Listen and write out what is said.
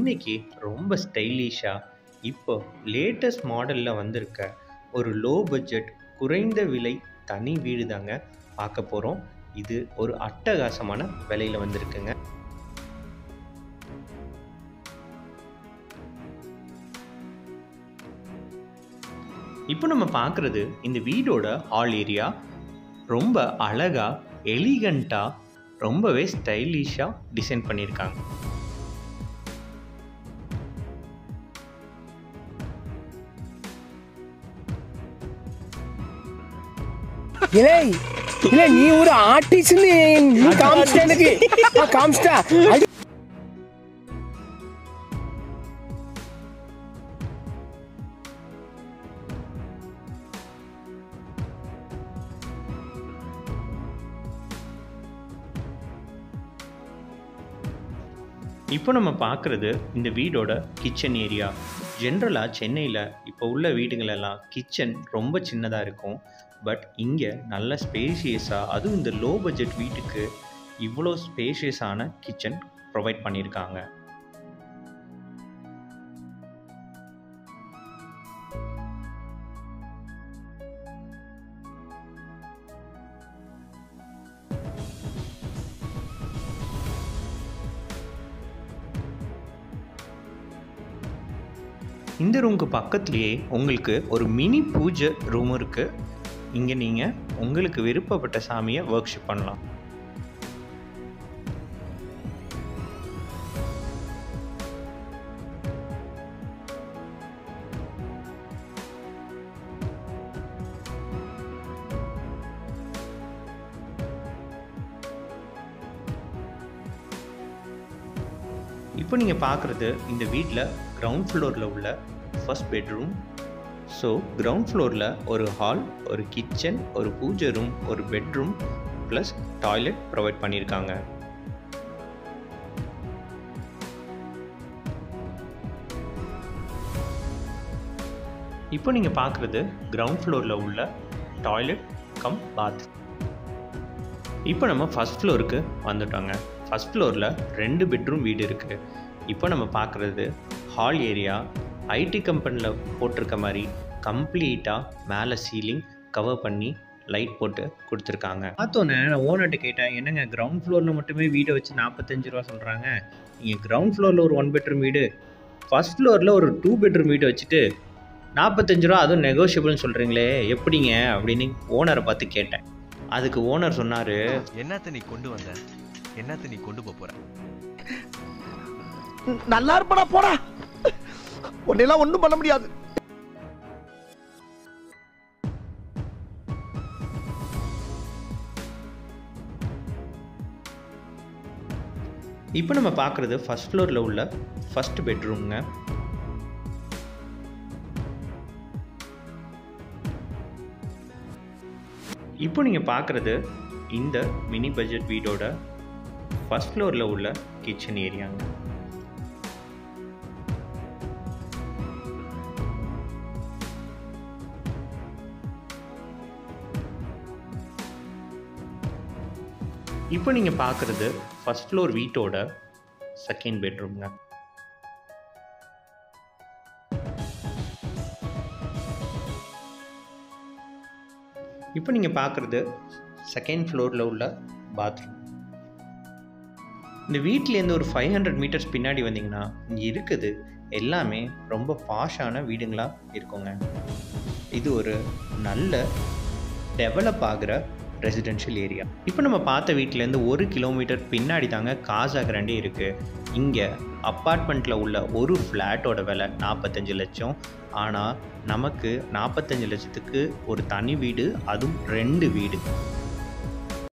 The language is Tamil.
இன்னைக்கு ரொம்ப ஸ்டைலிஷாக இப்போ லேட்டஸ்ட் மாடலில் வந்திருக்க ஒரு லோ பட்ஜெட் குறைந்த விலை தனி வீடு தாங்க பார்க்க போகிறோம் இது ஒரு அட்டகாசமான விலையில் வந்திருக்குங்க இப்போ நம்ம பார்க்குறது இந்த வீடோட ஹால் ஏரியா ரொம்ப அழகாக எலிகண்ட்டாக ரொம்பவே ஸ்டைலிஷாக டிசைன் பண்ணியிருக்காங்க இலே இல்ல நீ ஒரு ஆர்டிஸ்ட்னு நீ காமிச்சிட்ட எனக்கு ஆ, காமிச்சிட்டா அது இப்போ நம்ம பார்க்குறது இந்த வீடோட கிச்சன் ஏரியா ஜென்ரலாக சென்னையில் இப்போ உள்ள வீடுங்களெல்லாம் கிச்சன் ரொம்ப சின்னதாக இருக்கும் பட் இங்கே நல்ல ஸ்பேஷியஸாக அதுவும் இந்த லோ பட்ஜெட் வீட்டுக்கு இவ்வளோ ஸ்பேஷியஸான கிச்சன் ப்ரொவைட் பண்ணியிருக்காங்க இந்த ரூமுக்கு பக்கத்துலேயே உங்களுக்கு ஒரு மினி பூஜை ரூம் இருக்குது இங்கே நீங்கள் உங்களுக்கு விருப்பப்பட்ட சாமியை ஒர்க்ஷிப் பண்ணலாம் இப்போ நீங்கள் பார்க்குறது இந்த வீட்டில் கிரவுண்ட் ஃப்ளோரில் உள்ள ஃபர்ஸ்ட் பெட்ரூம் ஸோ கிரவுண்ட் ஃப்ளோரில் ஒரு ஹால் ஒரு கிச்சன் ஒரு பூஜை ரூம் ஒரு பெட்ரூம் ப்ளஸ் டாய்லெட் ப்ரொவைட் பண்ணியிருக்காங்க இப்போ நீங்கள் பார்க்குறது கிரவுண்ட் ஃப்ளோரில் உள்ள டாய்லெட் கம் பாத் இப்போ நம்ம ஃபஸ்ட் ஃப்ளோருக்கு வந்துட்டோங்க ஃபஸ்ட் ஃப்ளோரில் ரெண்டு பெட்ரூம் வீடு இருக்குது இப்போ நம்ம பார்க்குறது ஹால் ஏரியா ஐடி கம்பெனியில் போட்டிருக்க மாதிரி கம்ப்ளீட்டாக மேலே சீலிங் கவர் பண்ணி லைட் போட்டு கொடுத்துருக்காங்க பார்த்தோன்னே நான் ஓனர்கிட்ட கேட்டேன் என்னங்க கிரவுண்ட் ஃப்ளோரில் மட்டுமே வீடை வச்சு நாற்பத்தஞ்சு ரூபா சொல்கிறாங்க நீங்கள் கிரவுண்ட் ஃப்ளோரில் ஒரு ஒன் பெட்ரூம் வீடு ஃபஸ்ட் ஃப்ளோரில் ஒரு டூ பெட்ரூம் வீடு வச்சுட்டு நாற்பத்தஞ்சு ரூபா அதுவும் நெகோஷியபிள்னு சொல்கிறீங்களே எப்படிங்க அப்படின்னு ஓனரை பார்த்து கேட்டேன் அதுக்கு ஓனர் சொன்னார் என்னத்த நீ கொண்டு வந்த என்னத்த நீ கொண்டு போப் போற நல்லா இருப்படா போடா உன்னையெல்லாம் ஒண்ணும் பண்ண முடியாது இப்போ நம்ம பார்க்குறது ஃபர்ஸ்ட் ஃப்ளோரில் உள்ள ஃபர்ஸ்ட் பெட்ரூம்ங்க இப்போ நீங்கள் பார்க்குறது இந்த மினி பட்ஜெட் வீடோட ஃபர்ஸ்ட் ஃப்ளோரில் உள்ள கிச்சன் ஏரியாங்க இப்போ நீங்கள் பார்க்குறது ஃபர்ஸ்ட் ஃப்ளோர் வீட்டோட செகண்ட் பெட்ரூம்ங்க இப்போ நீங்கள் பார்க்குறது செகண்ட் ஃப்ளோரில் உள்ள பாத்ரூம் இந்த வீட்டிலேருந்து ஒரு ஃபைவ் ஹண்ட்ரட் மீட்டர்ஸ் பின்னாடி வந்தீங்கன்னா இங்கே இருக்குது எல்லாமே ரொம்ப பாஷான வீடுங்களாக இருக்குங்க இது ஒரு நல்ல டெவலப் ஆகிற ரெசிடென்ஷியல் ஏரியா இப்போ நம்ம பார்த்த வீட்டிலேருந்து ஒரு கிலோமீட்டர் பின்னாடி தாங்க காசா கிராண்டே இருக்குது இங்கே அப்பார்ட்மெண்ட்டில் உள்ள ஒரு ஃப்ளாட்டோட விலை நாற்பத்தஞ்சு லட்சம் ஆனால் நமக்கு நாற்பத்தஞ்சு லட்சத்துக்கு ஒரு தனி வீடு அதுவும் ரெண்டு வீடு